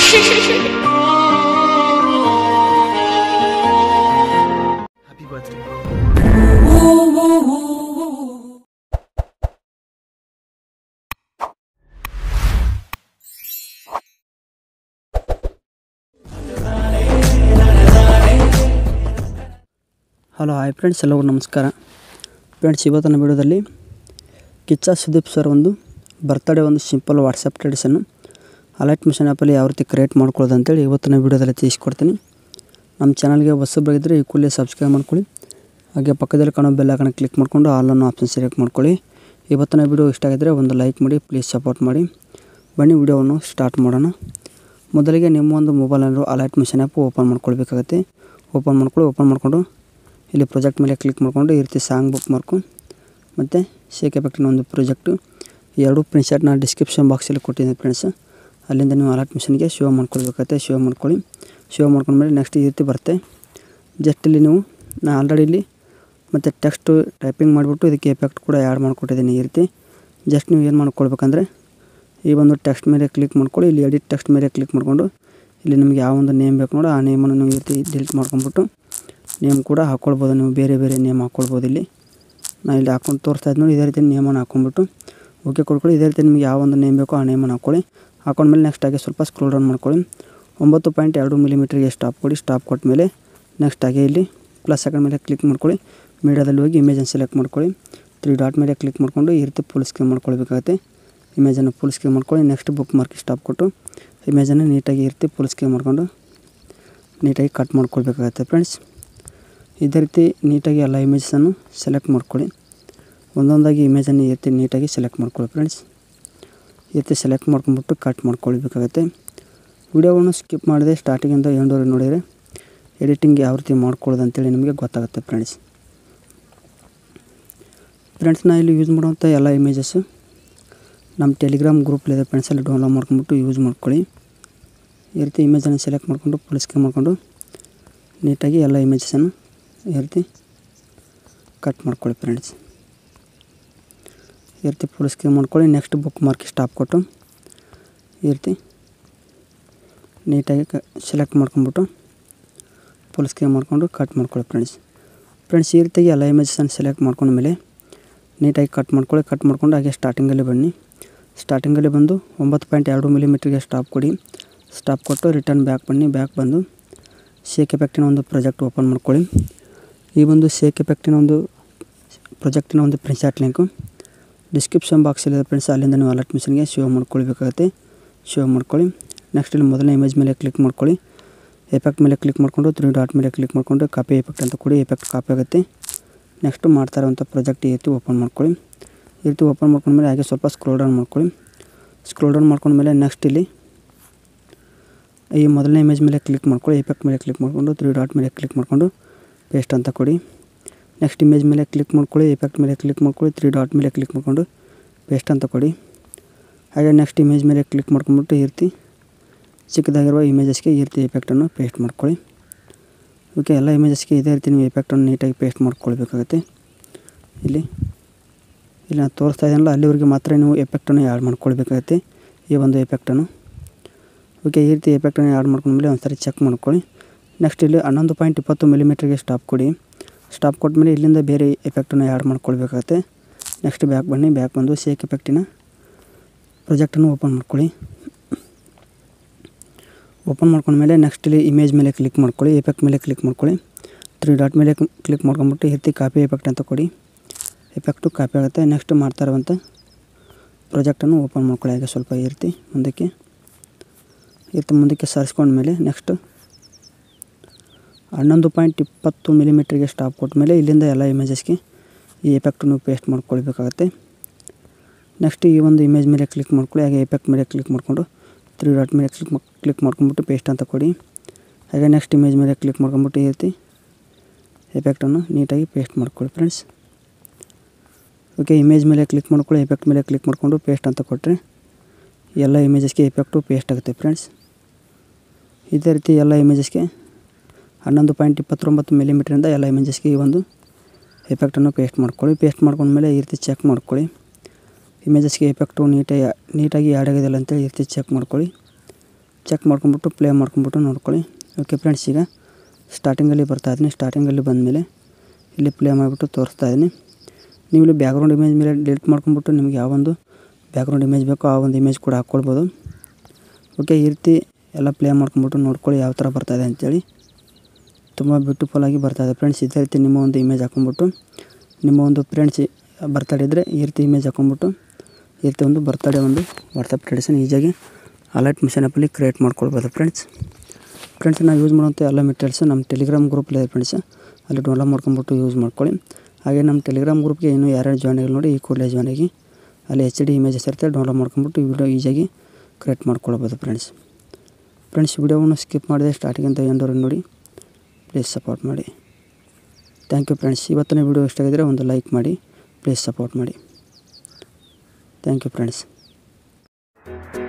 happy birthday hello hi friends ಎಲ್ಲರಿಗೂ ನಮಸ್ಕಾರ friends ಇವತ್ತಿನ ವಿಡಿಯೋದಲ್ಲಿ ಕಿಚ್ಚ ಸುದೀಪ್ ಸರ್ ಒಂದು ಬರ್ತ್ಡೇ ಒಂದು ಸಿಂಪಲ್ ವಾಟ್ಸಪ್ ಟ್ರೆಡಿಸನ್ನು ಅಲರ್ಟ್ ಮಿಷನ್ ಆ್ಯಪಲ್ಲಿ ಯಾವ ರೀತಿ ಕ್ರಿಯೇಟ್ ಮಾಡ್ಕೊಳ್ಳೋದು ಅಂತೇಳಿ ಇವತ್ತಿನ ವಿಡಿಯೋದಲ್ಲಿ ತಿಳಿಸ್ಕೊಡ್ತೀನಿ ನಮ್ಮ ಚಾನಲ್ಗೆ ಹೊಸಬರಾಗಿದ್ದರೆ ಈ ಕೂಡಲೇ ಸಬ್ಸ್ಕ್ರೈಬ್ ಮಾಡ್ಕೊಳ್ಳಿ ಹಾಗೆ ಪಕ್ಕದಲ್ಲಿ ಕಾಣೋ ಬೆಲ್ ಐಕನ್ ಕ್ಲಿಕ್ ಮಾಡಿಕೊಂಡು ಆಲ್ ಅನ್ನೋ ಆಪ್ಷನ್ ಸೆಲೆಕ್ಟ್ ಮಾಡ್ಕೊಳ್ಳಿ ಇವತ್ತಿನ ವಿಡಿಯೋ ಇಷ್ಟ ಆಗಿದ್ದರೆ ಒಂದು ಲೈಕ್ ಮಾಡಿ ಪ್ಲೀಸ್ ಸಪೋರ್ಟ್ ಮಾಡಿ ಬನ್ನಿ ವಿಡಿಯೋವನ್ನು ಸ್ಟಾರ್ಟ್ ಮಾಡೋಣ ಮೊದಲಿಗೆ ನಿಮ್ಮ ಒಂದು ಮೊಬೈಲಲ್ಲಿರೋ ಅಲರ್ಟ್ ಮಿಷನ್ ಆ್ಯಪ್ ಓಪನ್ ಮಾಡ್ಕೊಳ್ಬೇಕಾಗತ್ತೆ ಓಪನ್ ಮಾಡ್ಕೊಳ್ಳಿ ಓಪನ್ ಮಾಡಿಕೊಂಡು ಇಲ್ಲಿ ಪ್ರಾಜೆಕ್ಟ್ ಮೇಲೆ ಕ್ಲಿಕ್ ಮಾಡಿಕೊಂಡು ಈ ರೀತಿ ಸಾಂಗ್ ಬುಕ್ ಮಾರ್ಕು ಮತ್ತು ಶೇಕ್ ಎಫೆಕ್ಟಿನ ಒಂದು ಪ್ರಾಜೆಕ್ಟು ಎರಡು ಪ್ರಿನ್ಸೆಟ್ ನಾನು ಡಿಸ್ಕ್ರಿಪ್ಷನ್ ಬಾಕ್ಸಲ್ಲಿ ಕೊಟ್ಟಿದ್ದೀನಿ ಫ್ರೆಂಡ್ಸ್ ಅಲ್ಲಿಂದ ನೀವು ಅಲರ್ಟ್ ಮಿಷನ್ಗೆ ಶೋ ಮಾಡ್ಕೊಳ್ಬೇಕಾಗತ್ತೆ ಶೋ ಮಾಡ್ಕೊಳ್ಳಿ ಶೋ ಮಾಡ್ಕೊಂಡ್ಮೇಲೆ ನೆಕ್ಸ್ಟ್ ಈ ರೀತಿ ಬರುತ್ತೆ ಜಸ್ಟ್ ಇಲ್ಲಿ ನೀವು ನಾನು ಆಲ್ರೆಡಿ ಇಲ್ಲಿ ಮತ್ತು ಟೆಕ್ಸ್ಟು ಟೈಪಿಂಗ್ ಮಾಡಿಬಿಟ್ಟು ಇದಕ್ಕೆ ಎಫೆಕ್ಟ್ ಕೂಡ ಆ್ಯಡ್ ಮಾಡಿಕೊಟ್ಟಿದ್ದೀನಿ ಈ ರೀತಿ ಜಸ್ಟ್ ನೀವು ಏನು ಮಾಡ್ಕೊಳ್ಬೇಕಂದ್ರೆ ಈ ಒಂದು ಟೆಕ್ಸ್ಟ್ ಮೇಲೆ ಕ್ಲಿಕ್ ಮಾಡ್ಕೊಳ್ಳಿ ಇಲ್ಲಿ ಎಡಿಟ್ ಟೆಕ್ಸ್ಟ್ ಮೇಲೆ ಕ್ಲಿಕ್ ಮಾಡಿಕೊಂಡು ಇಲ್ಲಿ ನಿಮಗೆ ಯಾವ ಒಂದು ನೇಮ್ ಬೇಕು ನೋಡೋ ಆ ನೇಮನ್ನು ನೀವು ಈ ರೀತಿ ಡಿಲೀಟ್ ಮಾಡ್ಕೊಂಬಿಟ್ಟು ನೇಮ್ ಕೂಡ ಹಾಕ್ಕೊಳ್ಬೋದು ನೀವು ಬೇರೆ ಬೇರೆ ನೇಮ್ ಹಾಕ್ಕೊಳ್ಬೋದು ಇಲ್ಲಿ ನಾನು ಇಲ್ಲಿ ಹಾಕೊಂಡು ತೋರಿಸ್ತಾ ಇದ್ದು ನೋಡಿ ಇದೇ ರೀತಿ ನೇಮನ್ನು ಹಾಕ್ಕೊಂಬಿಟ್ಟು ಓಕೆ ಕೊಡ್ಕೊಳ್ಳಿ ಇದೇ ರೀತಿ ನಿಮಗೆ ಯಾವ ಒಂದು ನೇಮ್ ಬೇಕೋ ಆ ನೇಮನ್ನು ಹಾಕ್ಕೊಳ್ಳಿ ಹಾಕೊಂಡ್ಮೇಲೆ ನೆಕ್ಸ್ಟ್ ಆಗಿ ಸ್ವಲ್ಪ ಸ್ಕ್ರೋಲ್ ಡೌನ್ ಮಾಡ್ಕೊಳ್ಳಿ ಒಂಬತ್ತು ಪಾಯಿಂಟ್ ಎರಡು ಮಿಲಿಮೀಟ್ರಿಗೆ ಸ್ಟಾಪ್ ಕೊಡಿ ಸ್ಟಾಪ್ ಕೊಟ್ಟ ಮೇಲೆ ನೆಕ್ಸ್ಟ್ ಆಗಿ ಇಲ್ಲಿ ಪ್ಲಸ್ ಸೆಕೆಂಡ್ ಮೇಲೆ ಕ್ಲಿಕ್ ಮಾಡ್ಕೊಳ್ಳಿ ಮೀಡಿಯಾದಲ್ಲಿ ಹೋಗಿ ಇಮೇಜನ್ನು ಸೆಲೆಕ್ಟ್ ಮಾಡ್ಕೊಳ್ಳಿ ತ್ರೀ ಡಾಟ್ ಮೇಲೆ ಕ್ಲಿಕ್ ಮಾಡಿಕೊಂಡು ಈ ರೀತಿ ಫುಲ್ ಸ್ಕ್ರೀನ್ ಮಾಡ್ಕೊಳ್ಬೇಕಾಗತ್ತೆ ಇಮೇಜನ್ನು ಫುಲ್ ಸ್ಕ್ರೀನ್ ಮಾಡ್ಕೊಳ್ಳಿ ನೆಕ್ಸ್ಟ್ ಬುಕ್ ಮಾರ್ಕ್ ಸ್ಟಾಪ್ ಕೊಟ್ಟು ಇಮೇಜನ್ನು ನೀಟಾಗಿ ಈ ರೀತಿ ಫುಲ್ ಸ್ಕ್ರೀನ್ ಮಾಡಿಕೊಂಡು ನೀಟಾಗಿ ಕಟ್ ಮಾಡ್ಕೊಳ್ಬೇಕಾಗತ್ತೆ ಫ್ರೆಂಡ್ಸ್ ಇದೇ ರೀತಿ ನೀಟಾಗಿ ಎಲ್ಲ ಇಮೇಜಸನ್ನು ಸೆಲೆಕ್ಟ್ ಮಾಡ್ಕೊಳ್ಳಿ ಒಂದೊಂದಾಗಿ ಇಮೇಜನ್ನು ಈ ರೀತಿ ನೀಟಾಗಿ ಸೆಲೆಕ್ಟ್ ಮಾಡ್ಕೊಳ್ಳಿ ಫ್ರೆಂಡ್ಸ್ ಈ ರೀತಿ ಸೆಲೆಕ್ಟ್ ಮಾಡ್ಕೊಂಬಿಟ್ಟು ಕಟ್ ಮಾಡ್ಕೊಳ್ಬೇಕಾಗತ್ತೆ ವಿಡಿಯೋವನ್ನು ಸ್ಕಿಪ್ ಮಾಡಿದೆ ಸ್ಟಾರ್ಟಿಂಗಿಂದ ಎಂಡವರೆಗೆ ನೋಡಿದರೆ ಎಡಿಟಿಂಗ್ ಯಾವ ರೀತಿ ಮಾಡ್ಕೊಳ್ಳೋದು ಅಂತೇಳಿ ನಿಮಗೆ ಗೊತ್ತಾಗುತ್ತೆ ಫ್ರೆಂಡ್ಸ್ ಫ್ರೆಂಡ್ಸ್ ನಾ ಇಲ್ಲಿ ಯೂಸ್ ಮಾಡುವಂಥ ಎಲ್ಲ ಇಮೇಜಸ್ಸು ನಮ್ಮ ಟೆಲಿಗ್ರಾಮ್ ಗ್ರೂಪಲ್ಲಿದೆ ಫ್ರೆಂಡ್ಸ್ ಅಲ್ಲಿ ಡೌನ್ಲೋಡ್ ಮಾಡ್ಕೊಂಬಿಟ್ಟು ಯೂಸ್ ಮಾಡ್ಕೊಳ್ಳಿ ಈ ರೀತಿ ಇಮೇಜನ್ನು ಸೆಲೆಕ್ಟ್ ಮಾಡಿಕೊಂಡು ಫುಲ್ ಸ್ಕ್ರೀನ್ ಮಾಡಿಕೊಂಡು ನೀಟಾಗಿ ಎಲ್ಲ ಇಮೇಜಸನ್ನು ಈ ರೀತಿ ಕಟ್ ಮಾಡ್ಕೊಳ್ಳಿ ಫ್ರೆಂಡ್ಸ್ ಈ ರೀತಿ ಫುಲ್ ಸ್ಕ್ರೀನ್ ಮಾಡ್ಕೊಳ್ಳಿ ನೆಕ್ಸ್ಟ್ ಬುಕ್ ಮಾರ್ಕ್ ಸ್ಟಾಪ್ ಕೊಟ್ಟು ಈ ರೀತಿ ನೀಟಾಗಿ ಕ ಸೆಲೆಕ್ಟ್ ಮಾಡ್ಕೊಂಬಿಟ್ಟು ಫುಲ್ ಸ್ಕ್ರೀನ್ ಮಾಡಿಕೊಂಡು ಕಟ್ ಮಾಡ್ಕೊಳ್ಳಿ ಫ್ರೆಂಡ್ಸ್ ಫ್ರೆಂಡ್ಸ್ ಈ ರೀತಿಯಾಗಿ ಎಲ್ಲ ಇಮೇಜಸನ್ನು ಸೆಲೆಕ್ಟ್ ಮಾಡ್ಕೊಂಡ್ಮೇಲೆ ನೀಟಾಗಿ ಕಟ್ ಮಾಡ್ಕೊಳ್ಳಿ ಕಟ್ ಮಾಡ್ಕೊಂಡು ಹಾಗೆ ಸ್ಟಾರ್ಟಿಂಗಲ್ಲಿ ಬನ್ನಿ ಸ್ಟಾರ್ಟಿಂಗಲ್ಲಿ ಬಂದು ಒಂಬತ್ತು ಪಾಯಿಂಟ್ ಎರಡು ಮಿಲಿಮೀಟ್ರಿಗೆ ಸ್ಟಾಪ್ ಕೊಡಿ ಸ್ಟಾಪ್ ಕೊಟ್ಟು ರಿಟರ್ನ್ ಬ್ಯಾಕ್ ಬನ್ನಿ ಬ್ಯಾಕ್ ಬಂದು ಶೇಕ್ ಎಫೆಕ್ಟಿನ ಒಂದು ಪ್ರಾಜೆಕ್ಟ್ ಓಪನ್ ಮಾಡ್ಕೊಳ್ಳಿ ಈ ಒಂದು ಶೇಕ್ ಎಫೆಕ್ಟಿನ ಒಂದು ಪ್ರಾಜೆಕ್ಟಿನ ಒಂದು ಪ್ರಿನ್ಸಾಟ್ ಲಿಂಕು ಡಿಸ್ಕ್ರಿಪ್ಷನ್ ಬಾಕ್ಸಲ್ಲಿದೆ ಫ್ರೆಂಡ್ಸ್ ಅಲ್ಲಿಂದ ನೀವು ಅಲರ್ಟ್ ಮಿಷನ್ಗೆ ಶೋ ಮಾಡ್ಕೊಳ್ಬೇಕಾಗತ್ತೆ ಶೋ ಮಾಡ್ಕೊಳ್ಳಿ ನೆಕ್ಸ್ಟ್ ಇಲ್ಲಿ ಮೊದಲನೇ ಇಮೇಜ್ ಮೇಲೆ ಕ್ಲಿಕ್ ಮಾಡ್ಕೊಳ್ಳಿ ಎಫೆಕ್ಟ್ ಮೇಲೆ ಕ್ಲಿಕ್ ಮಾಡಿಕೊಂಡು ತ್ರೀ ಡಾಟ್ ಮೇಲೆ ಕ್ಲಿಕ್ ಮಾಡಿಕೊಂಡು ಕಾಪಿ ಎಫೆಕ್ಟ್ ಅಂತ ಕೊಡಿ ಎಫೆಕ್ಟ್ ಕಾಪಿ ಆಗುತ್ತೆ ನೆಕ್ಸ್ಟ್ ಮಾಡ್ತಾ ಇರೋವಂಥ ಪ್ರಾಜೆಕ್ಟ್ ಈ ರೀತಿ ಓಪನ್ ಮಾಡ್ಕೊಳ್ಳಿ ಈ ರೀತಿ ಓಪನ್ ಮಾಡ್ಕೊಂಡ್ಮೇಲೆ ಹಾಗೆ ಸ್ವಲ್ಪ ಸ್ಕ್ರೋಲ್ ಡೌನ್ ಮಾಡ್ಕೊಳ್ಳಿ ಸ್ಕ್ರೋಲ್ ಡೌನ್ ಮಾಡ್ಕೊಂಡ್ಮೇಲೆ ನೆಕ್ಸ್ಟ್ ಇಲ್ಲಿ ಈ ಮೊದಲನೇ ಇಮೇಜ್ ಮೇಲೆ ಕ್ಲಿಕ್ ಮಾಡ್ಕೊಳ್ಳಿ ಎಫೆಕ್ಟ್ ಮೇಲೆ ಕ್ಲಿಕ್ ಮಾಡಿಕೊಂಡು ತ್ರೀ ಡಾಟ್ ಮೇಲೆ ಕ್ಲಿಕ್ ಮಾಡಿಕೊಂಡು ಪೇಸ್ಟ್ ಅಂತ ಕೊಡಿ ನೆಕ್ಸ್ಟ್ ಇಮೇಜ್ ಮೇಲೆ ಕ್ಲಿಕ್ ಮಾಡ್ಕೊಳ್ಳಿ ಎಫೆಕ್ಟ್ ಮೇಲೆ ಕ್ಲಿಕ್ ಮಾಡ್ಕೊಳ್ಳಿ ತ್ರೀ ಡಾಟ್ ಮೇಲೆ ಕ್ಲಿಕ್ ಮಾಡಿಕೊಂಡು ಪೇಸ್ಟ್ ಅಂತ ಕೊಡಿ ಹಾಗೆ ನೆಕ್ಸ್ಟ್ ಇಮೇಜ್ ಮೇಲೆ ಕ್ಲಿಕ್ ಮಾಡ್ಕೊಂಬಿಟ್ಟು ಈ ರೀತಿ ಚಿಕ್ಕದಾಗಿರುವ ಇಮೇಜಸ್ಗೆ ಈ ರೀತಿ ಎಫೆಕ್ಟನ್ನು ಪೇಸ್ಟ್ ಮಾಡ್ಕೊಳ್ಳಿ ಓಕೆ ಎಲ್ಲ ಇಮೇಜಸ್ಗೆ ಇದೇ ರೀತಿ ನೀವು ಎಫೆಕ್ಟನ್ನು ನೀಟಾಗಿ ಪೇಸ್ಟ್ ಮಾಡ್ಕೊಳ್ಬೇಕಾಗತ್ತೆ ಇಲ್ಲಿ ಇಲ್ಲಿ ನಾನು ತೋರಿಸ್ತಾ ಇದ್ದೀನಲ್ಲ ಅಲ್ಲಿವರೆಗೆ ಮಾತ್ರ ನೀವು ಎಫೆಕ್ಟನ್ನು ಆ್ಯಡ್ ಮಾಡ್ಕೊಳ್ಬೇಕಾಗತ್ತೆ ಈ ಒಂದು ಎಫೆಕ್ಟನ್ನು ಓಕೆ ಈ ರೀತಿ ಎಫೆಕ್ಟನ್ನು ಆ್ಯಡ್ ಮಾಡ್ಕೊಂಡ್ಮೇಲೆ ಒಂದು ಸರಿ ಚೆಕ್ ಮಾಡ್ಕೊಳ್ಳಿ ನೆಕ್ಸ್ಟ್ ಇಲ್ಲಿ ಹನ್ನೊಂದು ಪಾಯಿಂಟ್ ಇಪ್ಪತ್ತು ಮಿಲಿಮೀಟ್ರಿಗೆ ಸ್ಟಾಪ್ ಕೊಡಿ ಸ್ಟಾಪ್ ಕೊಟ್ಮೇಲೆ ಇಲ್ಲಿಂದ ಬೇರೆ ಎಫೆಕ್ಟನ್ನು ಆ್ಯಡ್ ಮಾಡ್ಕೊಳ್ಬೇಕಾಗತ್ತೆ ನೆಕ್ಸ್ಟ್ ಬ್ಯಾಕ್ ಬನ್ನಿ ಬ್ಯಾಕ್ ಬಂದು ಶೇಕ್ ಎಫೆಕ್ಟಿನ ಪ್ರಾಜೆಕ್ಟನ್ನು ಓಪನ್ ಮಾಡ್ಕೊಳ್ಳಿ ಓಪನ್ ಮಾಡ್ಕೊಂಡ್ಮೇಲೆ ನೆಕ್ಸ್ಟ್ ಇಲ್ಲಿ ಇಮೇಜ್ ಮೇಲೆ ಕ್ಲಿಕ್ ಮಾಡ್ಕೊಳ್ಳಿ ಎಫೆಕ್ಟ್ ಮೇಲೆ ಕ್ಲಿಕ್ ಮಾಡ್ಕೊಳ್ಳಿ ತ್ರೀ ಡಾಟ್ ಮೇಲೆ ಕ್ಲಿಕ್ ಮಾಡ್ಕೊಂಬಿಟ್ಟು ಈ ರೀತಿ ಕಾಪಿ ಎಫೆಕ್ಟ್ ಅಂತ ಕೊಡಿ ಎಫೆಕ್ಟು ಕಾಪಿ ಆಗುತ್ತೆ ನೆಕ್ಸ್ಟ್ ಮಾಡ್ತಾ ಇರುವಂಥ ಪ್ರಾಜೆಕ್ಟನ್ನು ಓಪನ್ ಮಾಡ್ಕೊಳ್ಳಿ ಹಾಗೆ ಸ್ವಲ್ಪ ಈ ರೀತಿ ಮುಂದಕ್ಕೆ ಈ ರೀತಿ ಮುಂದಕ್ಕೆ ಸರಿಸ್ಕೊಂಡ್ಮೇಲೆ ನೆಕ್ಸ್ಟ್ ಹನ್ನೊಂದು ಪಾಯಿಂಟ್ ಇಪ್ಪತ್ತು ಮಿಲಿಮೀಟ್ರಿಗೆ ಸ್ಟಾಪ್ ಕೊಟ್ಟ ಮೇಲೆ ಇಲ್ಲಿಂದ ಎಲ್ಲ ಇಮೇಜಸ್ಗೆ ಈ ಎಫೆಕ್ಟನ್ನು ಪೇಸ್ಟ್ ಮಾಡ್ಕೊಳ್ಬೇಕಾಗತ್ತೆ ನೆಕ್ಸ್ಟ್ ಈ ಒಂದು ಇಮೇಜ್ ಮೇಲೆ ಕ್ಲಿಕ್ ಮಾಡ್ಕೊಳ್ಳಿ ಹಾಗೆ ಎಫೆಕ್ಟ್ ಮೇಲೆ ಕ್ಲಿಕ್ ಮಾಡಿಕೊಂಡು ತ್ರೀ ಡಾಟ್ ಮೇಲೆ ಕ್ಲಿಕ್ ಕ್ಲಿಕ್ ಮಾಡ್ಕೊಂಬಿಟ್ಟು ಪೇಸ್ಟ್ ಅಂತ ಕೊಡಿ ಹಾಗೆ ನೆಕ್ಸ್ಟ್ ಇಮೇಜ್ ಮೇಲೆ ಕ್ಲಿಕ್ ಮಾಡ್ಕೊಂಬಿಟ್ಟು ಈ ರೀತಿ ಎಫೆಕ್ಟನ್ನು ನೀಟಾಗಿ ಪೇಸ್ಟ್ ಮಾಡ್ಕೊಳ್ಳಿ ಫ್ರೆಂಡ್ಸ್ ಓಕೆ ಇಮೇಜ್ ಮೇಲೆ ಕ್ಲಿಕ್ ಮಾಡ್ಕೊಳ್ಳಿ ಎಫೆಕ್ಟ್ ಮೇಲೆ ಕ್ಲಿಕ್ ಮಾಡಿಕೊಂಡು ಪೇಸ್ಟ್ ಅಂತ ಕೊಟ್ಟರೆ ಎಲ್ಲ ಇಮೇಜಸ್ಗೆ ಎಫೆಕ್ಟು ಪೇಸ್ಟ್ ಆಗುತ್ತೆ ಫ್ರೆಂಡ್ಸ್ ಇದೇ ರೀತಿ ಎಲ್ಲ ಇಮೇಜಸ್ಗೆ ಹನ್ನೊಂದು ಪಾಯಿಂಟ್ ಇಪ್ಪತ್ತೊಂಬತ್ತು ಮಿಲಿಮೀಟ್ರಿಂದ ಎಲ್ಲ ಇಮೇಜಸ್ಗೆ ಈ ಒಂದು ಎಫೆಕ್ಟನ್ನು ಪೇಸ್ಟ್ ಮಾಡ್ಕೊಳ್ಳಿ ಪೇಸ್ಟ್ ಮಾಡ್ಕೊಂಡ್ಮೇಲೆ ಈ ರೀತಿ ಚೆಕ್ ಮಾಡ್ಕೊಳ್ಳಿ ಇಮೇಜಸ್ಗೆ ಎಫೆಕ್ಟು ನೀಟಾಗಿ ನೀಟಾಗಿ ಆ್ಯಡ್ ಆಗಿದೆಯಲ್ಲ ಅಂತೇಳಿ ಈ ರೀತಿ ಚೆಕ್ ಮಾಡ್ಕೊಳ್ಳಿ ಚೆಕ್ ಮಾಡ್ಕೊಂಬಿಟ್ಟು ಪ್ಲೇ ಮಾಡ್ಕೊಂಬಿಟ್ಟು ನೋಡ್ಕೊಳ್ಳಿ ಓಕೆ ಫ್ರೆಂಡ್ಸ್ ಈಗ ಸ್ಟಾರ್ಟಿಂಗಲ್ಲಿ ಬರ್ತಾ ಇದ್ದೀನಿ ಸ್ಟಾರ್ಟಿಂಗಲ್ಲಿ ಬಂದಮೇಲೆ ಇಲ್ಲಿ ಪ್ಲೇ ಮಾಡಿಬಿಟ್ಟು ತೋರಿಸ್ತಾ ಇದ್ದೀನಿ ನೀವು ಇಲ್ಲಿ ಬ್ಯಾಕ್ಗ್ರೌಂಡ್ ಇಮೇಜ್ ಮೇಲೆ ಡಿಲೀಟ್ ಮಾಡ್ಕೊಂಬಿಟ್ಟು ನಿಮ್ಗೆ ಯಾವೊಂದು ಬ್ಯಾಕ್ಗ್ರೌಂಡ್ ಇಮೇಜ್ ಬೇಕೋ ಆ ಒಂದು ಇಮೇಜ್ ಕೂಡ ಹಾಕ್ಕೊಳ್ಬೋದು ಓಕೆ ಈ ರೀತಿ ಎಲ್ಲ ಪ್ಲೇ ಮಾಡ್ಕೊಂಬಿಟ್ಟು ನೋಡ್ಕೊಳ್ಳಿ ಯಾವ ಥರ ಬರ್ತಾಯಿದೆ ಅಂತೇಳಿ ತುಂಬ ಬ್ಯೂಟಿಫುಲ್ಲಾಗಿ ಬರ್ತಾಯಿದೆ ಫ್ರೆಂಡ್ಸ್ ಇದೇ ರೀತಿ ನಿಮ್ಮ ಒಂದು ಇಮೇಜ್ ಹಾಕ್ಕೊಂಬಿಟ್ಟು ನಿಮ್ಮ ಒಂದು ಫ್ರೆಂಡ್ಸ್ ಬರ್ತಡೇ ಇದ್ದರೆ ಈ ರೀತಿ ಇಮೇಜ್ ಹಾಕ್ಕೊಂಬಿಟ್ಟು ಈ ರೀತಿ ಒಂದು ಬರ್ತಡೇ ಒಂದು ವಾಟ್ಸಪ್ ಟ್ರೆಡಿಷನ್ ಈಸಿಯಾಗಿ ಅಲರ್ಟ್ ಮಿಷನ್ ಆ್ಯಪಲ್ಲಿ ಕ್ರಿಯೇಟ್ ಮಾಡ್ಕೊಳ್ಬೋದು ಫ್ರೆಂಡ್ಸ್ ಫ್ರೆಂಡ್ಸ್ ನಾವು ಯೂಸ್ ಮಾಡುವಂಥ ಎಲ್ಲ ಮೆಟೀರಿಯಲ್ಸ್ ನಮ್ಮ ಟೆಲಿಗ್ರಾಮ್ ಗ್ರೂಪಲ್ಲಿದೆ ಫ್ರೆಂಡ್ಸ್ ಅಲ್ಲಿ ಡೌನ್ಲೋಡ್ ಮಾಡ್ಕೊಂಬಿಟ್ಟು ಯೂಸ್ ಮಾಡ್ಕೊಳ್ಳಿ ಹಾಗೆ ನಮ್ಮ ಟೆಲಿಗ್ರಾಮ್ ಗ್ರೂಪ್ಗೆ ಇನ್ನೂ ಯಾರ್ಯಾರು ಜಾಯ್ನ್ ಆಗಿಲ್ಲ ನೋಡಿ ಈ ಕೂಡಲೇ ಜಾಯ್ನ್ ಆಗಿ ಅಲ್ಲಿ ಎಚ್ ಡಿ ಇಮೇಜಸ್ ಇರುತ್ತೆ ಡೌನ್ಲೋಡ್ ಮಾಡ್ಕೊಂಬಿಟ್ಟು ಈ ವಿಡಿಯೋ ಈಸಿಯಾಗಿ ಕ್ರಿಯೇಟ್ ಮಾಡ್ಕೊಳ್ಬೋದು ಫ್ರೆಂಡ್ಸ್ ಫ್ರೆಂಡ್ಸ್ ವಿಡಿಯೋವನ್ನು ಸ್ಕಿಪ್ ಮಾಡಿದೆ ಸ್ಟಾರ್ಟಿಂಗಿಂದ ಎಂದವರೆಗೆ ನೋಡಿ ಪ್ಲೀಸ್ ಸಪೋರ್ಟ್ ಮಾಡಿ ಥ್ಯಾಂಕ್ ಯು ಫ್ರೆಂಡ್ಸ್ ಇವತ್ತಿನ ವಿಡಿಯೋ ಇಷ್ಟ ಆಗಿದ್ದರೆ ಒಂದು ಲೈಕ್ ಮಾಡಿ ಪ್ಲೀಸ್ ಸಪೋರ್ಟ್ ಮಾಡಿ ಥ್ಯಾಂಕ್ ಯು ಫ್ರೆಂಡ್ಸ್